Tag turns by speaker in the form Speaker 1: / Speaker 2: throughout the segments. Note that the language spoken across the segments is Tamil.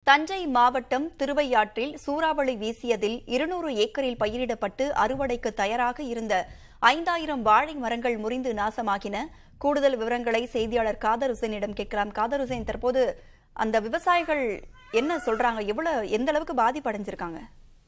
Speaker 1: தஞ்சை மாவட்டம் திருவையாற்றில் சூறாவளி வீசியதில் இருநூறு ஏக்கரில் பயிரிடப்பட்டு அறுவடைக்கு தயாராக இருந்த ஐந்தாயிரம் வாழை மரங்கள் முறிந்து நாசமாகின கூடுதல் விவரங்களை செய்தியாளர் காதர் ஹுசேனிடம் கேட்கலாம் காதர் ஹுசேன் தற்போது அந்த விவசாயிகள் என்ன சொல்றாங்க எவ்வளவு எந்த அளவுக்கு பாதிப்பு அடைஞ்சிருக்காங்க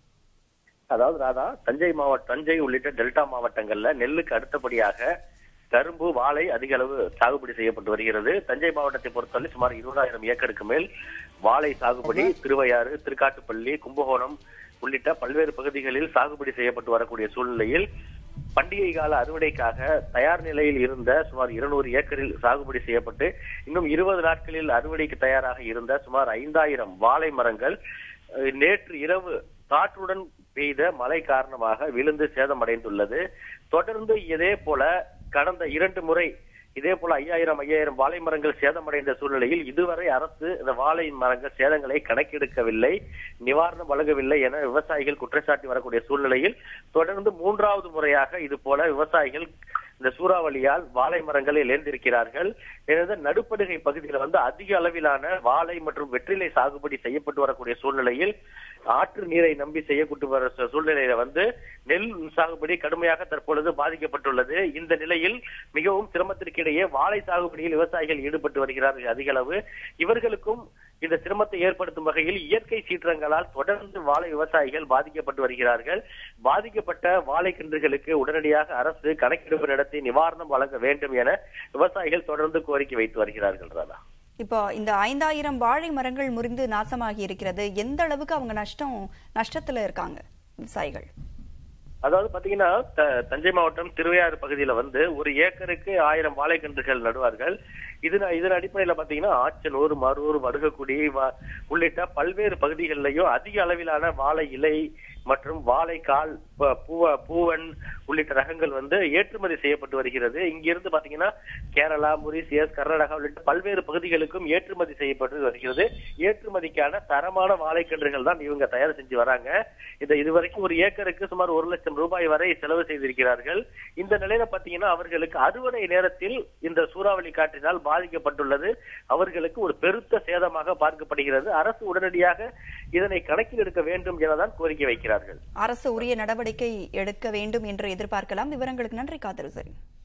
Speaker 2: அதாவது ராதா தஞ்சை மாவட்டம் தஞ்சை உள்ளிட்ட டெல்டா மாவட்டங்கள்ல நெல்லுக்கு அடுத்தபடியாக கரும்பு வாழை அதிக அளவு சாகுபடி செய்யப்பட்டு வருகிறது தஞ்சை மாவட்டத்தை பொறுத்தவரை சுமார் இருபதாயிரம் ஏக்கருக்கு மேல் வாழை சாகுபடி திருவையாறு திருக்காட்டுப்பள்ளி கும்பகோணம் உள்ளிட்ட பல்வேறு பகுதிகளில் சாகுபடி செய்யப்பட்டு வரக்கூடிய சூழ்நிலையில் பண்டிகை கால அறுவடைக்காக தயார் நிலையில் இருந்த சுமார் இருநூறு ஏக்கரில் சாகுபடி செய்யப்பட்டு இன்னும் இருபது நாட்களில் அறுவடைக்கு தயாராக இருந்த சுமார் ஐந்தாயிரம் வாழை மரங்கள் அஹ், நேற்று இரவு காற்றுடன் பெய்த மழை காரணமாக விழுந்து சேதமடைந்துள்ளது தொடர்ந்து இதே போல கடந்த இரண்டு முறை இதே போல ஐயாயிரம் ஐயாயிரம் வாழை மரங்கள் சேதமடைந்த சூழ்நிலையில் இதுவரை அரசு இந்த வாழை மரங்கள் சேதங்களை கணக்கெடுக்கவில்லை நிவாரணம் வழங்கவில்லை என விவசாயிகள் குற்றச்சாட்டி வரக்கூடிய சூழ்நிலையில் தொடர்ந்து மூன்றாவது முறையாக இது போல விவசாயிகள் இந்த சூறாவளியால் வாழை மரங்களை இழந்திருக்கிறார்கள் எனவே நடுப்படுகை பகுதியில் வந்து அதிக அளவிலான வாழை மற்றும் வெற்றிலை சாகுபடி செய்யப்பட்டு வரக்கூடிய சூழ்நிலையில் ஆற்று நீரை நம்பி செய்யப்பட்டு வர சூ- சூழ்நிலையில வந்து நெல் சாகுபடி கடுமையாக தற்பொழுது பாதிக்கப்பட்டுள்ளது இந்த நிலையில் மிகவும் சிரமத்திற்கிடையே வாழை சாகுபடியில் விவசாயிகள் ஈடுபட்டு வருகிறார்கள் அதிக அளவு இவர்களுக்கும் இந்த சிரமத்தை ஏற்படுத்தும் வகையில் இயற்கை சீற்றங்களால் தொடர்ந்து வாழை விவசாயிகள் பாதிக்கப்பட்டு வருகிறார்கள் பாதிக்கப்பட்ட வாழை கன்றுகளுக்கு உடனடியாக அரசு கணக்கெடுப்பு நடத்தி நிவாரணம் வழங்க வேண்டும் என விவசாயிகள் தொடர்ந்து கோரிக்கை வைத்து வருகிறார்கள் ராதா
Speaker 1: இப்போ இந்த ஐந்தாயிரம் வாழை மரங்கள் முறிந்து நாசமாகி இருக்கிறது எந்த அளவுக்கு அவங்க நஷ்டம் நஷ்டத்துல இருக்காங்க விவசாயிகள்
Speaker 2: அதாவது பாத்தீங்கன்னா த- தஞ்சை மாவட்டம் திருவையாறு பகுதியில வந்து ஒரு ஏக்கருக்கு ஆயிரம் வாழைக்கன்றுகள் நடுவார்கள் இது இதன் அடிப்படையில பாத்தீங்கன்னா ஆச்சனூர் மரூர் வடுகக்குடி வ- உள்ளிட்ட பல்வேறு பகுதிகளிலையும் அதிக அளவிலான வாழை இலை மற்றும் வாழைக்கால் ப- பூவ பூவன் உள்ளிட்ட ரகங்கள் வந்து ஏற்றுமதி செய்யப்பட்டு வருகிறது இங்கிருந்து பாத்தீங்கன்னா கேரளா மொரிசியஸ் கர்நாடகா உள்ளிட்ட பல்வேறு பகுதிகளுக்கும் ஏற்றுமதி செய்யப்பட்டு வருகிறது ஏற்றுமதிக்கான தரமான வாழைக்கன்றுகள் தான் இவங்க தயார் செஞ்சு வராங்க இந்த இதுவரைக்கும் ஒரு ஏக்கருக்கு சுமார் ஒரு லட்சம் ரூபாய் வரை செலவு செய்திருக்கிறார்கள் இந்த நிலையில பாத்தீங்கன்னா அவர்களுக்கு அறுவடை நேரத்தில் இந்த சூறாவளி காற்றினால் பாதிக்கப்பட்டுள்ளது அவர்களுக்கு ஒரு பெருத்த சேதமாக பார்க்கப்படுகிறது அரசு உடனடியாக இதனை கணக்கில் எடுக்க வேண்டும் எனதான் கோரிக்கை வைக்கிறார்கள்
Speaker 1: அரசு உரிய நடவடிக்கை எடுக்க வேண்டும் என்று எதிர்பார்க்கலாம் விவரங்களுக்கு நன்றி காதர் ஹுசேன்